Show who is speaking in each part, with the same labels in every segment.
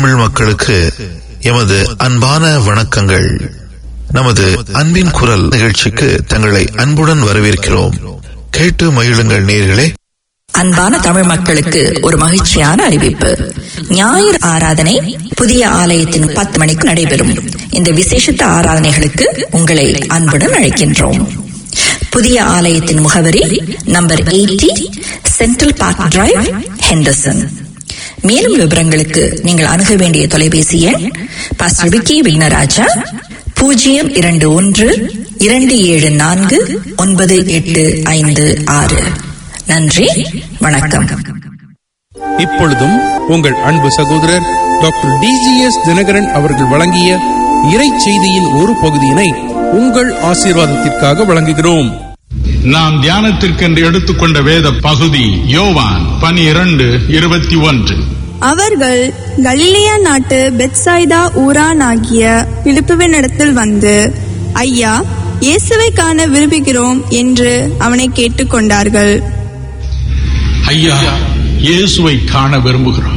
Speaker 1: தமிழ் மக்களுக்கு எமது அன்பான வணக்கங்கள் நமது அன்பின் குரல் நிகழ்ச்சிக்கு தங்களை அன்புடன் வரவேற்கிறோம் கேட்டு மகிழுங்கள் நேர்களே
Speaker 2: அன்பான தமிழ் மக்களுக்கு ஒரு மகிழ்ச்சியான அறிவிப்பு ஞாயிறு ஆராதனை புதிய ஆலயத்தின் பத்து மணிக்கு நடைபெறும் இந்த விசேஷத்த ஆராதனைகளுக்கு உங்களை அன்புடன் அழைக்கின்றோம் புதிய ஆலயத்தின் முகவரி number eighty central park drive Henderson மேலும் விவரங்களுக்கு நீங்கள் அணுக வேண்டிய தொலைபேசி எண் பாஸ்டர் விக்கி விக்னராஜா பூஜ்ஜியம் இரண்டு ஒன்று இரண்டு ஏழு நான்கு ஒன்பது எட்டு ஐந்து ஆறு நன்றி வணக்கம்
Speaker 3: இப்பொழுதும் உங்கள் அன்பு சகோதரர் டாக்டர் டிஜிஎஸ் தினகரன் அவர்கள் வழங்கிய இறை செய்தியின் ஒரு பகுதியினை உங்கள் ஆசீர்வாதத்திற்காக வழங்குகிறோம்
Speaker 4: நாம் தியானத்திற்கென்று எடுத்துக்கொண்ட வேத பகுதி யோவான் பனிரெண்டு இருபத்தி ஒன்று
Speaker 5: அவர்கள் கலிலியா நாட்டு பெத்சாய்தா ஊரானாகிய பிலிப்புவினிடத்தில் வந்து ஐயா இயேசுவை காண விரும்புகிறோம் என்று அவனை கேட்டுக்கொண்டார்கள்
Speaker 4: ஐயா இயேசுவை காண விரும்புகிறோம்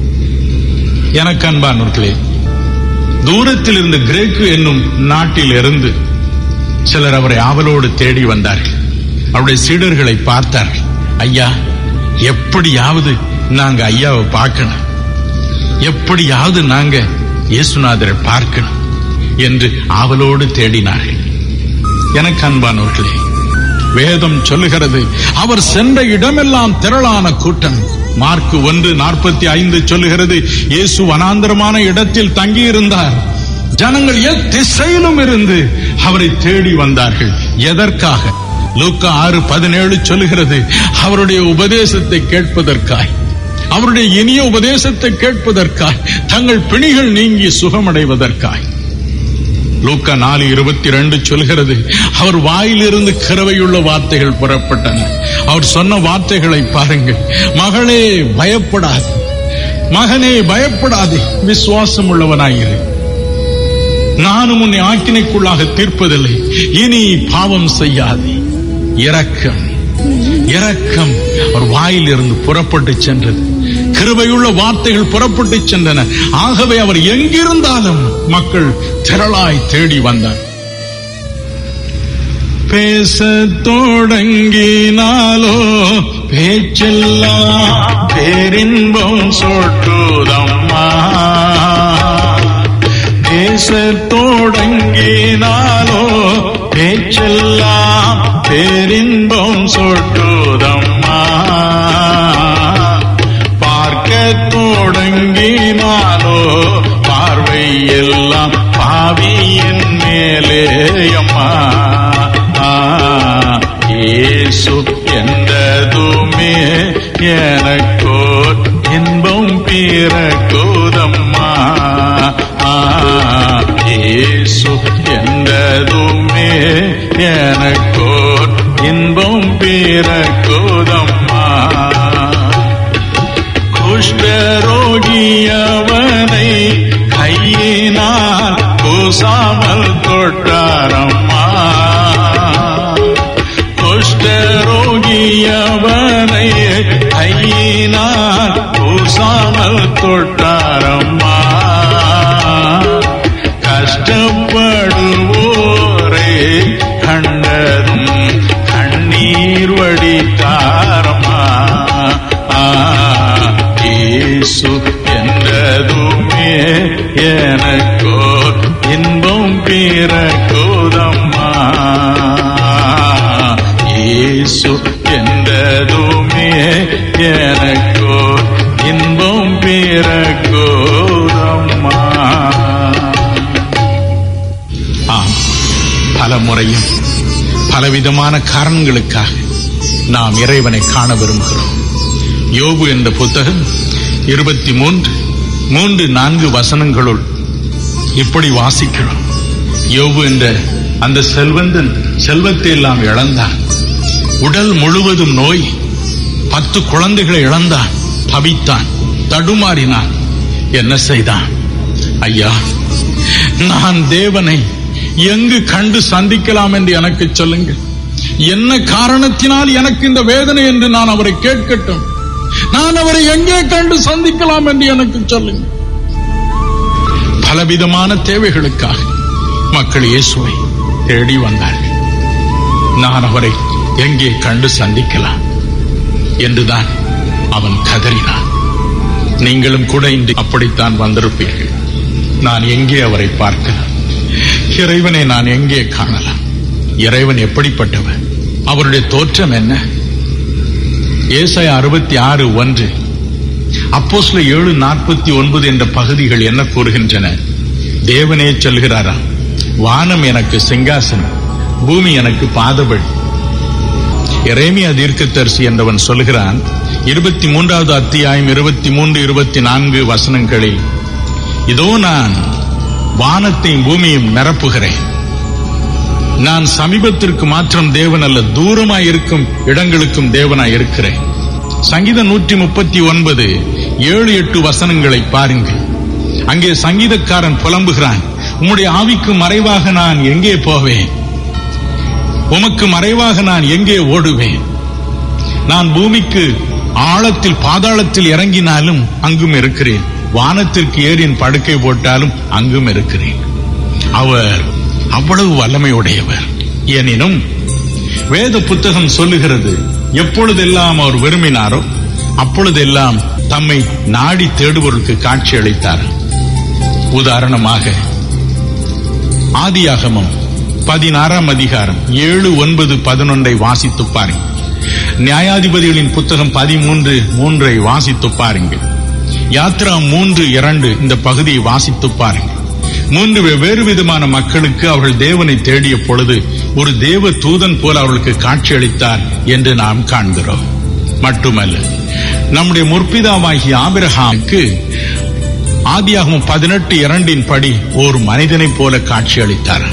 Speaker 4: எனக்கு அன்பானவர்களே தூரத்தில் இருந்து கிரேக்கு என்னும் நாட்டில் இருந்து சிலர் அவரை ஆவலோடு தேடி வந்தார்கள் அவருடைய சீடர்களை பார்த்தார்கள் ஐயா எப்படியாவது நாங்க ஐயாவை பார்க்கணும் எப்படியாவது நாங்க இயேசுநாதரை பார்க்கணும் என்று ஆவலோடு தேடினார்கள் எனக்கு அன்பானவர்களே வேதம் சொல்லுகிறது அவர் சென்ற இடமெல்லாம் திரளான கூட்டம் மார்க் ஒன்று நாற்பத்தி ஐந்து சொல்லுகிறது இயேசு வனாந்தரமான இடத்தில் தங்கியிருந்தார் ஜனங்கள் எத்திசையிலும் இருந்து அவரை தேடி வந்தார்கள் எதற்காக லூக்கா ஆறு பதினேழு சொல்லுகிறது அவருடைய உபதேசத்தை கேட்பதற்காய் அவருடைய இனிய உபதேசத்தை கேட்பதற்காய் தங்கள் பிணிகள் நீங்கி சுகமடைவதற்காய் லூக்கா நாலு இருபத்தி ரெண்டு சொல்கிறது அவர் வாயிலிருந்து கிரவையுள்ள வார்த்தைகள் புறப்பட்டன அவர் சொன்ன வார்த்தைகளை பாருங்கள் மகளே பயப்படாது மகனே பயப்படாது விசுவாசம் உள்ளவனாயிரு நானும் உன்னை ஆக்கினைக்குள்ளாக தீர்ப்பதில்லை இனி பாவம் செய்யாதே இரக்கம் இரக்கம் அவர் வாயிலிருந்து புறப்பட்டு சென்றது கிருபையுள்ள வார்த்தைகள் புறப்பட்டு சென்றன ஆகவே அவர் எங்கிருந்தாலும் மக்கள் திரளாய் தேடி வந்தார் பேச தொடங்கினாலோ பேச்செல்லாம் பேரின்பம் சொட்டுதம்மா பேச தொடங்கினாலோ பேச்செல்லாம் பேரின்பம் சொட்டுதம்மா பார்க்க தொடங்கினாலோ பார்வை எல்லாம் பாவியின் மேலே அம்மா இயேசு என்றதுமே எனக்கோர் இன்பம் பிறக்குதம்மா இயேசு என்றதுமே எனக்கோர் இன்பம் பிறக்குதம்மா குஷ்டரோகியவனை கையினால் கூசாமல் தொட்டாரம்மா குஷ்டரோகியவனை கையினால் கூசாமல் தொட்டாரம்மா கஷ்டப்படுவோரே கண்டதும் கண்ணீர் வடித்தாரம்மா இயேசு என்றதுமே எனக்கோ இன்பம் பிறக்குதம்மா இயேசு என்றதுமே எனக்கோ இன்பம் பிறக்குதம்மா ஆம் பல முறையும் பலவிதமான காரணங்களுக்காக நாம் இறைவனை காண விரும்புகிறோம் யோபு என்ற புத்தகம் இருபத்தி மூன்று மூன்று நான்கு வசனங்களுள் இப்படி வாசிக்கிறோம் யோபு என்ற அந்த செல்வந்தன் செல்வத்தை எல்லாம் இழந்தான் உடல் முழுவதும் நோய் பத்து குழந்தைகளை இழந்தான் தவித்தான் தடுமாறினான் என்ன செய்தான் ஐயா நான் தேவனை எங்கு கண்டு சந்திக்கலாம் என்று எனக்கு சொல்லுங்கள் என்ன காரணத்தினால் எனக்கு இந்த வேதனை என்று நான் அவரை கேட்கட்டும் நான் அவரை எங்கே கண்டு சந்திக்கலாம் என்று எனக்கு சொல்லுங்கள் பலவிதமான தேவைகளுக்காக மக்கள் இயேசுவை தேடி வந்தார்கள் நான் அவரை எங்கே கண்டு சந்திக்கலாம் என்றுதான் அவன் கதறினான் நீங்களும் கூட இன்று அப்படித்தான் வந்திருப்பீர்கள் நான் எங்கே அவரை பார்க்கலாம் இறைவனை நான் எங்கே காணலாம் இறைவன் எப்படிப்பட்டவர் அவருடைய தோற்றம் என்ன ஏசாய அறுபத்தி ஆறு ஒன்று அப்போஸ்ல ஏழு நாற்பத்தி ஒன்பது என்ற பகுதிகள் என்ன கூறுகின்றன தேவனே சொல்கிறாராம் வானம் எனக்கு சிங்காசனம் பூமி எனக்கு பாதபடி எரேமியா தீர்க்கதரிசி என்றவன் சொல்கிறான் இருபத்தி மூன்றாவது அத்தியாயம் இருபத்தி மூன்று இருபத்தி நான்கு வசனங்களில் இதோ நான் வானத்தையும் பூமியும் நிரப்புகிறேன் நான் சமீபத்திற்கு மாத்திரம் தேவன் அல்ல தூரமாய் இருக்கும் இடங்களுக்கும் தேவனாய் இருக்கிறேன் சங்கீதம் நூற்றி முப்பத்தி ஒன்பது ஏழு எட்டு வசனங்களை பாருங்கள் அங்கே சங்கீதக்காரன் புலம்புகிறான் உம்முடைய ஆவிக்கு மறைவாக நான் எங்கே போவேன் உமக்கு மறைவாக நான் எங்கே ஓடுவேன் நான் பூமிக்கு ஆழத்தில் பாதாளத்தில் இறங்கினாலும் அங்கும் இருக்கிறேன் வானத்திற்கு ஏறின் படுக்கை போட்டாலும் அங்கும் இருக்கிறேன் அவர் அவ்வளவு வல்லமையுடையவர் எனினும் வேத புத்தகம் சொல்லுகிறது எப்பொழுதெல்லாம் அவர் விரும்பினாரோ அப்பொழுதெல்லாம் தம்மை நாடி தேடுபவர்களுக்கு காட்சி அளித்தார் உதாரணமாக ஆதியாகமம் பதினாறாம் அதிகாரம் ஏழு ஒன்பது பதினொன்றை வாசித்து பாருங்கள் நியாயாதிபதிகளின் புத்தகம் பதிமூன்று மூன்றை வாசித்து பாருங்கள் யாத்ரா மூன்று இரண்டு இந்த பகுதியை வாசித்து பாருங்கள் மூன்று வெவ்வேறு விதமான மக்களுக்கு அவர்கள் தேவனை தேடிய பொழுது ஒரு தேவ தூதன் போல அவர்களுக்கு காட்சியளித்தார் என்று நாம் காண்கிறோம் மட்டுமல்ல நம்முடைய முற்பிதாவாகிய ஆபிரஹாமுக்கு ஆதியாகமம் பதினெட்டு இரண்டின் படி ஒரு மனிதனைப் போல காட்சியளித்தார்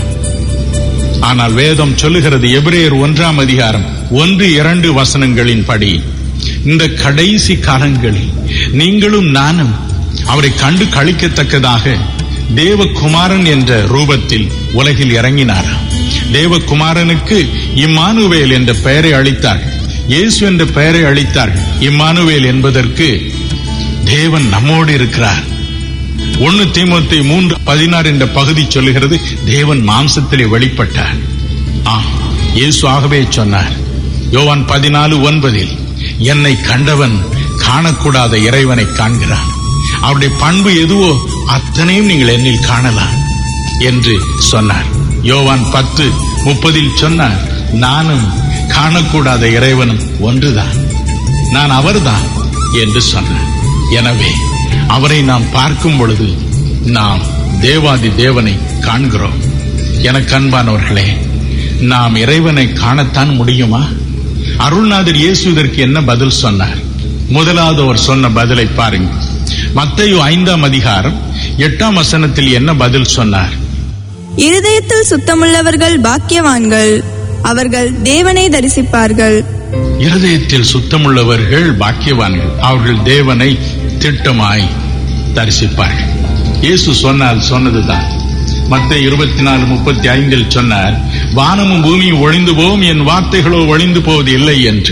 Speaker 4: ஆனால் வேதம் சொல்லுகிறது எபிரேயர் ஒன்றாம் அதிகாரம் ஒன்று இரண்டு வசனங்களின் படி இந்த கடைசி காலங்களில் நீங்களும் நானும் அவரை கண்டு கழிக்கத்தக்கதாக தேவகுமாரன் என்ற ரூபத்தில் உலகில் இறங்கினார் தேவகுமாரனுக்கு இம்மானுவேல் என்ற பெயரை அளித்தார்கள் இயேசு என்ற பெயரை அளித்தார்கள் இம்மானுவேல் என்பதற்கு தேவன் நம்மோடு இருக்கிறார் ஒன்னு தீமத்தை மூன்று பதினாறு என்ற பகுதி சொல்லுகிறது தேவன் மாம்சத்திலே வெளிப்பட்டார் ஆ இயேசு ஆகவே சொன்னார் யோவான் பதினாலு ஒன்பதில் என்னை கண்டவன் காணக்கூடாத இறைவனை காண்கிறான் அவருடைய பண்பு எதுவோ அத்தனையும் நீங்கள் என்னில் காணலாம் என்று சொன்னார் யோவான் பத்து முப்பதில் சொன்னார் நானும் காணக்கூடாத இறைவனும் ஒன்றுதான் நான் அவர்தான் என்று சொன்னார் எனவே அவரை நாம் பார்க்கும் பொழுது நாம் தேவாதி தேவனை காண்கிறோம் எனக்கு அன்பானவர்களே நாம் இறைவனை காணத்தான் முடியுமா அருள்நாதர் இயேசு இதற்கு என்ன பதில் சொன்னார் முதலாவது அவர் சொன்ன பதிலை பாருங்கள் மத்தையு ஐந்தாம் அதிகாரம் எட்டாம் வசனத்தில் என்ன பதில் சொன்னார்
Speaker 5: இருதயத்தில் சுத்தமுள்ளவர்கள் பாக்கியவான்கள் அவர்கள் தேவனை தரிசிப்பார்கள்
Speaker 4: இருதயத்தில் சுத்தமுள்ளவர்கள் பாக்கியவான்கள் அவர்கள் தேவனை திட்டமாய் தரிசிப்பார்கள் இயேசு சொன்னால் சொன்னதுதான் மத்த இருபத்தி நாலு முப்பத்தி ஐந்தில் சொன்னார் வானமும் பூமியும் ஒழிந்து போகும் என் வார்த்தைகளோ ஒழிந்து போவது இல்லை என்று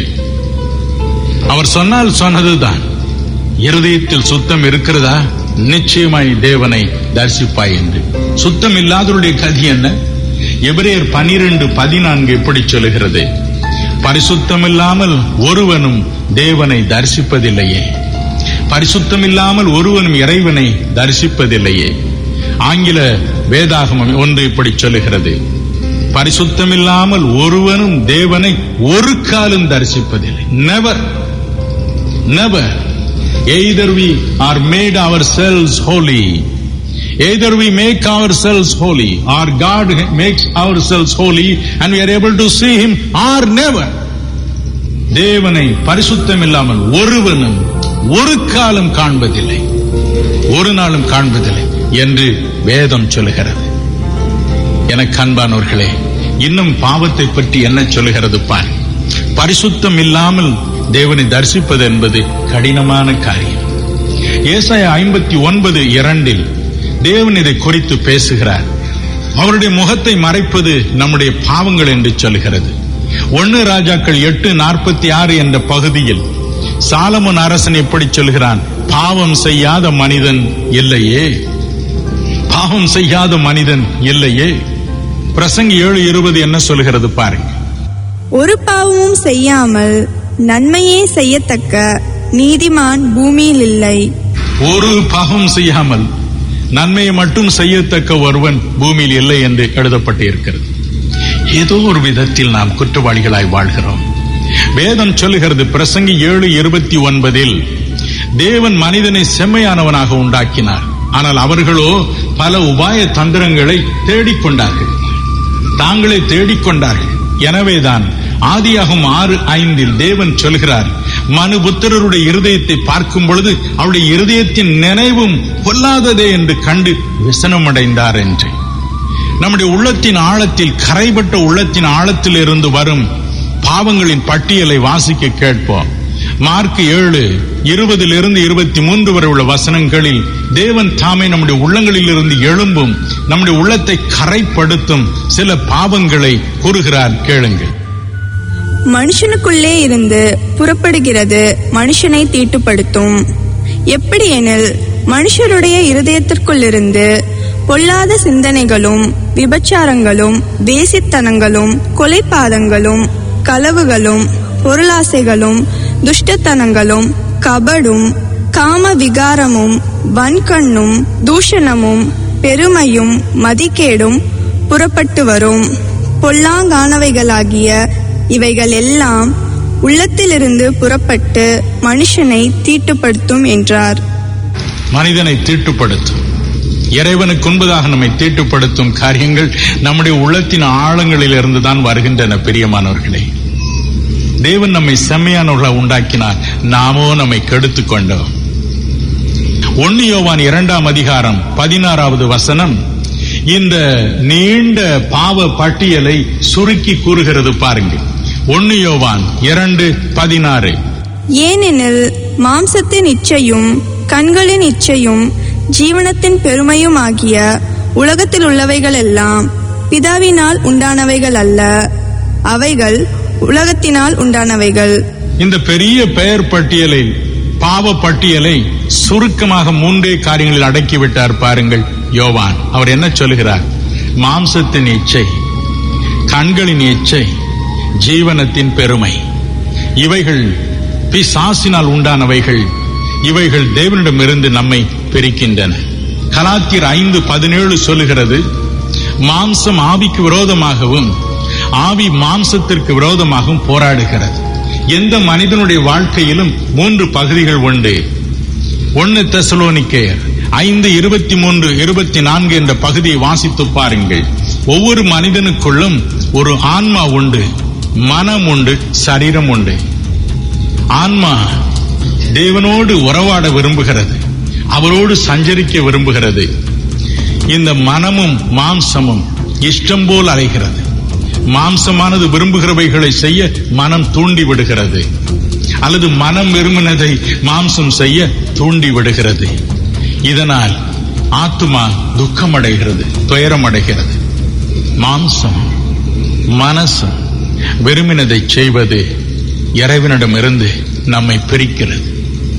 Speaker 4: அவர் சொன்னால் சொன்னதுதான் இருதயத்தில் சுத்தம் இருக்கிறதா நிச்சயமாய் தேவனை தரிசிப்பாய் என்று சுத்தம் இல்லாதவருடைய கதி என்ன எபிரேயர் பனிரெண்டு பதினான்கு எப்படி சொல்லுகிறது பரிசுத்தமில்லாமல் ஒருவனும் தேவனை தரிசிப்பதில்லையே பரிசுத்தமில்லாமல் ஒருவனும் இறைவனை தரிசிப்பதில்லையே ஆங்கில வேதாகமம் ஒன்று இப்படி சொல்லுகிறது பரிசுத்தமில்லாமல் ஒருவனும் தேவனை ஒரு காலம் தரிசிப்பதில்லை never never either we are made ourselves holy Either we make ourselves holy or God makes ourselves holy and we are able to see Him or never. தேவனை பரிசுத்தம் இல்லாமல் ஒருவனும் ஒரு காலம் காண்பதில்லை ஒரு நாளும் காண்பதில்லை என்று வேதம் சொல்லுகிறது எனக்கு அன்பானவர்களே இன்னும் பாவத்தை பற்றி என்ன சொல்லுகிறது பார் பரிசுத்தம் இல்லாமல் தேவனை தரிசிப்பது என்பது கடினமான காரியம் ஏசாய ஐம்பத்தி ஒன்பது இரண்டில் தேவன் இதை குறித்து பேசுகிறார் அவருடைய முகத்தை மறைப்பது நம்முடைய பாவங்கள் என்று சொல்கிறது ஒன்னு ராஜாக்கள் எட்டு நாற்பத்தி ஆறு என்ற பகுதியில் சாலமன் அரசன் எப்படி சொல்கிறான் பாவம் செய்யாத மனிதன் இல்லையே பாவம் செய்யாத மனிதன் இல்லையே பிரசங்கி ஏழு இருபது என்ன சொல்கிறது பாருங்க
Speaker 5: ஒரு பாவமும் செய்யாமல் நன்மையே செய்யத்தக்க நீதிமான் பூமியில் இல்லை
Speaker 4: ஒரு பாவம் செய்யாமல் நன்மையை மட்டும் செய்யத்தக்க ஒருவன் பூமியில் இல்லை என்று எழுதப்பட்டு இருக்கிறது ஏதோ ஒரு விதத்தில் நாம் குற்றவாளிகளாய் வாழ்கிறோம் வேதம் சொல்லுகிறது பிரசங்கி ஏழு இருபத்தி ஒன்பதில் தேவன் மனிதனை செம்மையானவனாக உண்டாக்கினார் ஆனால் அவர்களோ பல உபாய தந்திரங்களை தேடிக்கொண்டார்கள் தாங்களே தேடிக்கொண்டார்கள் எனவேதான் ஆதியாகும் ஆறு ஐந்தில் தேவன் சொல்கிறார் மனுபுத்திரருடைய இருதயத்தை பார்க்கும் பொழுது அவருடைய இருதயத்தின் நினைவும் பொல்லாததே என்று கண்டு விசனமடைந்தார் என்று நம்முடைய உள்ளத்தின் ஆழத்தில் கரைபட்ட உள்ளத்தின் ஆழத்தில் இருந்து வரும் பாவங்களின் பட்டியலை வாசிக்க கேட்போம் மார்க் ஏழு இருபதிலிருந்து இருபத்தி மூன்று வரை உள்ள வசனங்களில் தேவன் தாமே நம்முடைய உள்ளங்களில் இருந்து எழும்பும் நம்முடைய உள்ளத்தை கரைப்படுத்தும் சில பாவங்களை கூறுகிறார் கேளுங்கள்
Speaker 5: மனுஷனுக்குள்ளே இருந்து புறப்படுகிறது மனுஷனை தீட்டுப்படுத்தும் எப்படி எனில் மனுஷருடைய இருதயத்திற்குள்ளிருந்து பொல்லாத சிந்தனைகளும் விபச்சாரங்களும் வேசித்தனங்களும் கொலைபாதங்களும் களவுகளும் பொருளாசைகளும் துஷ்டத்தனங்களும் கபடும் காம விகாரமும் வன்கண்ணும் தூஷணமும் பெருமையும் மதிக்கேடும் புறப்பட்டு வரும் பொல்லாங்கானவைகளாகிய இவைகள் எல்லாம் உள்ளத்திலிருந்து புறப்பட்டு மனுஷனை தீட்டுப்படுத்தும் என்றார்
Speaker 4: மனிதனை தீட்டுப்படுத்தும் இறைவனுக்கு உண்பதாக நம்மை தீட்டுப்படுத்தும் காரியங்கள் நம்முடைய உள்ளத்தின் ஆழங்களில் இருந்துதான் வருகின்றன பிரியமானவர்களே தேவன் நம்மை செம்மையானவர்களா உண்டாக்கினார் நாமோ நம்மை கெடுத்துக் கொண்டோம் ஒன்னு யோவான் இரண்டாம் அதிகாரம் பதினாறாவது வசனம் இந்த நீண்ட பாவ பட்டியலை சுருக்கி கூறுகிறது பாருங்க ஒன்னு யோவான் இரண்டு பதினாறு
Speaker 5: ஏனெனில் மாம்சத்தின் இச்சையும் கண்களின் இச்சையும் ஜீவனத்தின் பெருமையும் ஆகிய உலகத்தில் உள்ளவைகள் எல்லாம் பிதாவினால் உண்டானவைகள் அல்ல அவைகள் உலகத்தினால் உண்டானவைகள்
Speaker 4: இந்த பெரிய பெயர் பட்டியலை பாவ பட்டியலை சுருக்கமாக மூன்றே காரியங்களில் அடக்கிவிட்டார் பாருங்கள் யோவான் அவர் என்ன சொல்கிறார் மாம்சத்தின் இச்சை கண்களின் இச்சை ஜீவனத்தின் பெருமை இவைகள் பிசாசினால் உண்டானவைகள் இவைகள் தேவனிடமிருந்து நம்மை பிரிக்கின்றன கலாத்தியர் ஐந்து பதினேழு சொல்லுகிறது மாம்சம் ஆவிக்கு விரோதமாகவும் ஆவி மாம்சத்திற்கு விரோதமாகவும் போராடுகிறது எந்த மனிதனுடைய வாழ்க்கையிலும் மூன்று பகுதிகள் உண்டு ஒன்னு தெசலோனிக்கேயர் ஐந்து இருபத்தி மூன்று இருபத்தி நான்கு என்ற பகுதியை வாசித்து பாருங்கள் ஒவ்வொரு மனிதனுக்குள்ளும் ஒரு ஆன்மா உண்டு மனம் உண்டு சரீரம் உண்டு ஆன்மா தேவனோடு உறவாட விரும்புகிறது அவரோடு சஞ்சரிக்க விரும்புகிறது இந்த மனமும் மாம்சமும் இஷ்டம் போல் அலைகிறது மாம்சமானது விரும்புகிறவைகளை செய்ய மனம் தூண்டி விடுகிறது அல்லது மனம் விரும்பினதை மாம்சம் செய்ய தூண்டி விடுகிறது இதனால் ஆத்துமா துக்கமடைகிறது துயரமடைகிறது மாம்சம் மனசும் விரும்பினதை செய்வது இறைவனிடமிருந்து நம்மை பிரிக்கிறது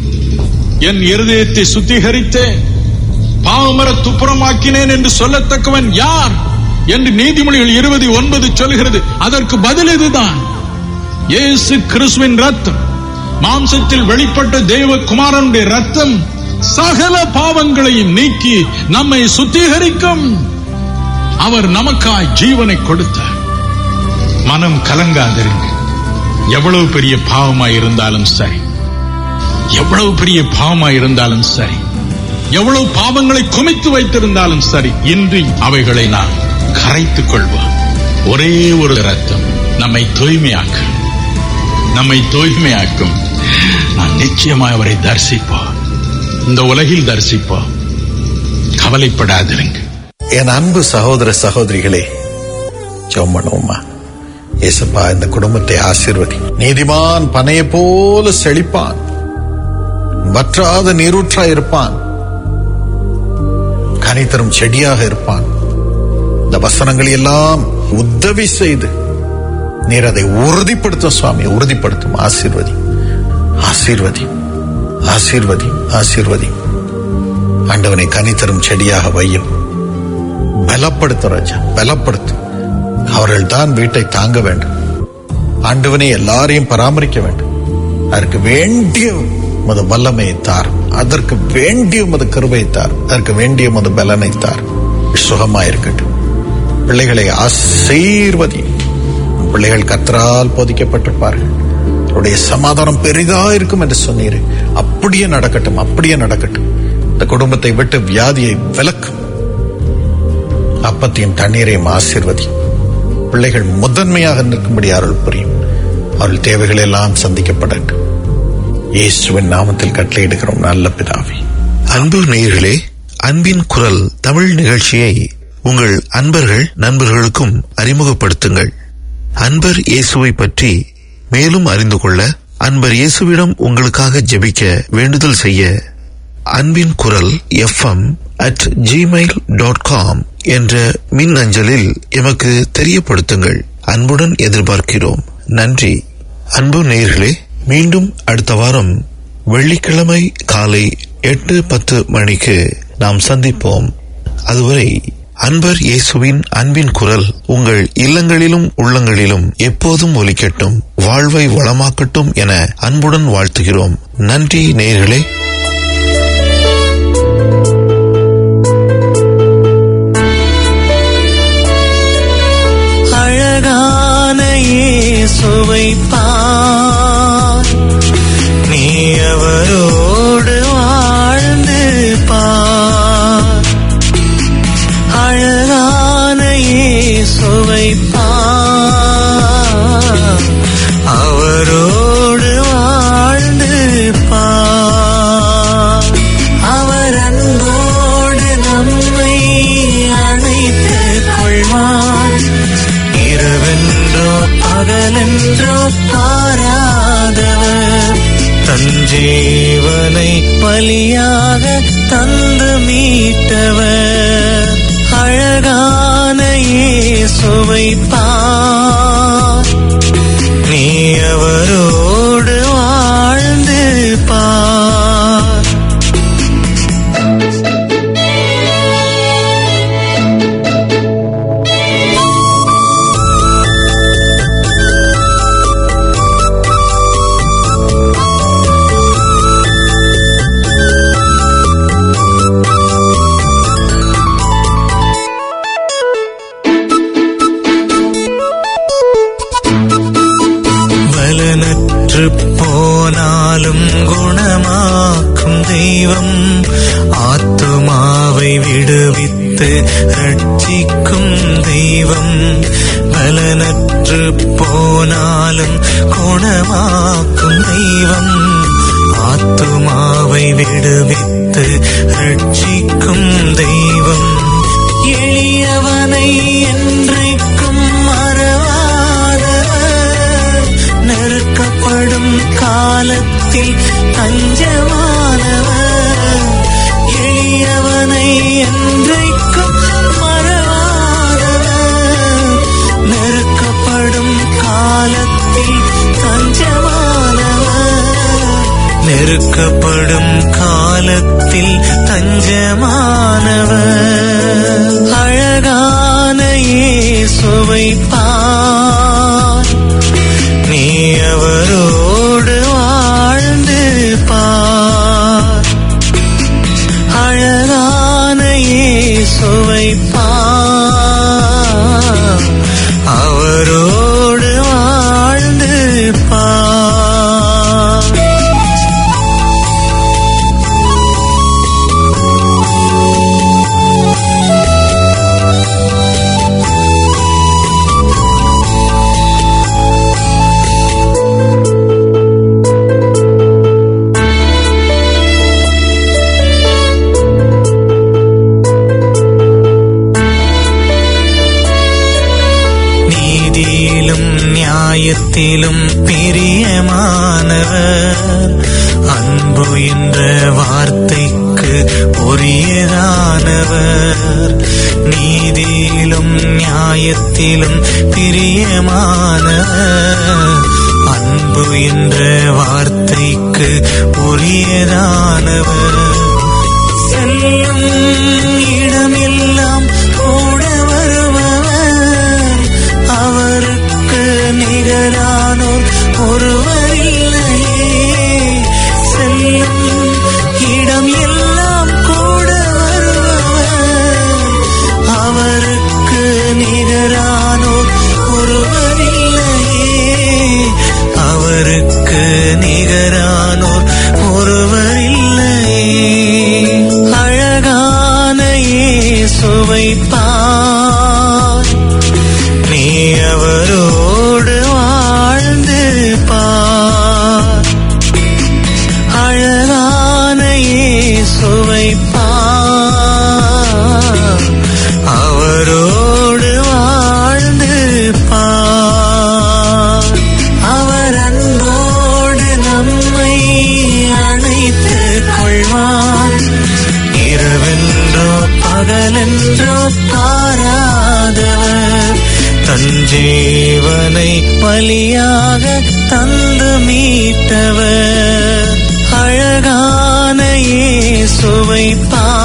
Speaker 4: என் இருதயத்தை சுத்திகரித்தேன் பாவமர துப்புரமாக்கினேன் என்று சொல்லத்தக்கவன் யார் என்று நீதிமொழிகள் இருபது ஒன்பது சொல்கிறது அதற்கு பதில் இதுதான் இயேசு கிறிஸ்துவின் ரத்தம் மாம்சத்தில் வெளிப்பட்ட தேவ குமாரனுடைய ரத்தம் சகல பாவங்களையும் நீக்கி நம்மை சுத்திகரிக்கும் அவர் நமக்காய் ஜீவனை கொடுத்தார் மனம் கலங்காதிருங்க எவ்வளவு பெரிய பாவமாய் இருந்தாலும் சரி எவ்வளவு பெரிய பாவமாய் இருந்தாலும் சரி எவ்வளவு பாவங்களை குமித்து வைத்திருந்தாலும் சரி இன்றி அவைகளை நாம் கரைத்துக் கொள்வோம் ஒரே ஒரு ரத்தம் நம்மை தூய்மையாக்கும் நம்மை தூய்மையாக்கும் நாம் நிச்சயமாக அவரை தரிசிப்போம் இந்த உலகில் தரிசிப்போம் கவலைப்படாதிருங்க
Speaker 1: என் அன்பு சகோதர சகோதரிகளே ஜெபம் பண்ணுவோமா ஏசப்பா இந்த குடும்பத்தை ஆசீர்வதி நீதிமான் பனையை போல செழிப்பான் வற்றாத நீரூற்றா இருப்பான் கனித்தரும் செடியாக இருப்பான் இந்த வசனங்களை எல்லாம் உதவி செய்து நீர் அதை உறுதிப்படுத்தும் சுவாமி உறுதிப்படுத்தும் ஆசீர்வதி ஆசீர்வதி ஆசீர்வதி ஆசீர்வதி ஆண்டவனை கனித்தரும் செடியாக வையும்
Speaker 6: பலப்படுத்தும் ராஜா பலப்படுத்தும் அவர்கள் தான் வீட்டை தாங்க வேண்டும் ஆண்டவனை எல்லாரையும் பராமரிக்க வேண்டும் அதற்கு வேண்டிய மது வல்லமையை தார் அதற்கு வேண்டிய மது கருவை தார் அதற்கு வேண்டிய மது பலனை தார் சுகமாயிருக்கட்டும் பிள்ளைகளை ஆசீர்வதி பிள்ளைகள் கத்தரால் போதிக்கப்பட்டிருப்பார்கள் அவருடைய சமாதானம் பெரிதா இருக்கும் என்று சொன்னீர் அப்படியே நடக்கட்டும் அப்படியே நடக்கட்டும் இந்த குடும்பத்தை விட்டு வியாதியை விலக்கும் அப்பத்தையும் தண்ணீரையும் ஆசீர்வதி பிள்ளைகள் முதன்மையாக நிற்கும்படி அருள் புரியும் அவர்கள் தேவைகள் எல்லாம் சந்திக்கப்படட்டும் இயேசுவின் நாமத்தில் கட்டளையிடுகிறோம் நல்ல பிதாவே
Speaker 1: அன்பு நேயர்களே அன்பின் குரல் தமிழ் நிகழ்ச்சியை உங்கள் அன்பர்கள் நண்பர்களுக்கும் அறிமுகப்படுத்துங்கள் அன்பர் இயேசுவை பற்றி மேலும் அறிந்து கொள்ள அன்பர் இயேசுவிடம் உங்களுக்காக ஜெபிக்க வேண்டுதல் செய்ய அன்பின் குரல் FM at Gmail dot com என்ற மின் அஞ்சலில் எமக்கு தெரியப்படுத்துங்கள் அன்புடன் எதிர்பார்க்கிறோம் நன்றி அன்பு நேயர்களே மீண்டும் அடுத்த வாரம் வெள்ளிக்கிழமை காலை எட்டு பத்து மணிக்கு நாம் சந்திப்போம் அதுவரை அன்பர் இயேசுவின் அன்பின் குரல் உங்கள் இல்லங்களிலும் உள்ளங்களிலும் எப்போதும் ஒலிக்கட்டும் வாழ்வை வளமாக்கட்டும் என அன்புடன் வாழ்த்துகிறோம் நன்றி நேயர்களே
Speaker 7: அழகான இயேசுவை பார் நீ அவரோடு வாழ்ந்து பார் அழகான இயேசுவை பார் அவரோடு வாழ்ந்து பார் அவர் அன்போடு நம்மை அணைத்துக் கொள்வார் இரவென்றோ பகலென்றோ பாராதவர் தன் ஜீவனை பலியாக தந்து மீட்டவர் அழகான இயேசுவை பார் நீ அவரோடு வாழ்ந்து பார் பலனற்று போனாலும் குணமாக்கும் தெய்வம் ஆத்துமாவை விடுவித்து ரட்சிக்கும் தெய்வம் பலனற்று போனாலும் குணமாக்கும் தெய்வம் ஆத்துமாவை விடுவித்து ரட்சிக்கும் தெய்வம் எளியவனை என்றைக்கும் மறவாதவர் நெருக்கப்படும் காலத்தில் தஞ்சமானவர் எளியவனை என்றைக்கும் மறவாதவர் நெருக்கப்படும் காலத்தில் தஞ்சமானவர் நெருக்கப்படும் காலத்தில் தஞ்சமானவர் அழகான இயேசுவை பார் நீ அவரோடு வாழ்ந்து பார் அழகான இயேசுவை பார் அவரோடு வாழ்ந்து பார் நீதியிலும் நியாயத்திலும் பிரியமானவர் அன்பு என்ற வார்த்தைக்கு உரியதானவர் நீதியிலும் நியாயத்திலும் பிரியமானவர் அன்பு என்ற வார்த்தைக்கு உரியதானவர் செல்லும் இடமெல்லாம் கூட நிகரானோர் ஒருவரில்லையே செல்லும் இடம் எல்லாம் கூட வருபவர் அவருக்கு நிகரானோர் ஒருவரில்லையே அவருக்கு நிகரானோர் ஒருவரில்லையே அழகான இயேசுவை பார் நீ அவரோடு வாழ்ந்து பார் அழகான இயேசுவை பார் அவரோடு வாழ்ந்து பார் அவர் அன்போடு நம்மை அணைத்துக் கொள்வார் இரவென்றோ பகலென்றோ பாராதவர் தன் ஜீவனை பலியாக தந்து மீட்டவர் அழகான இயேசுவை பா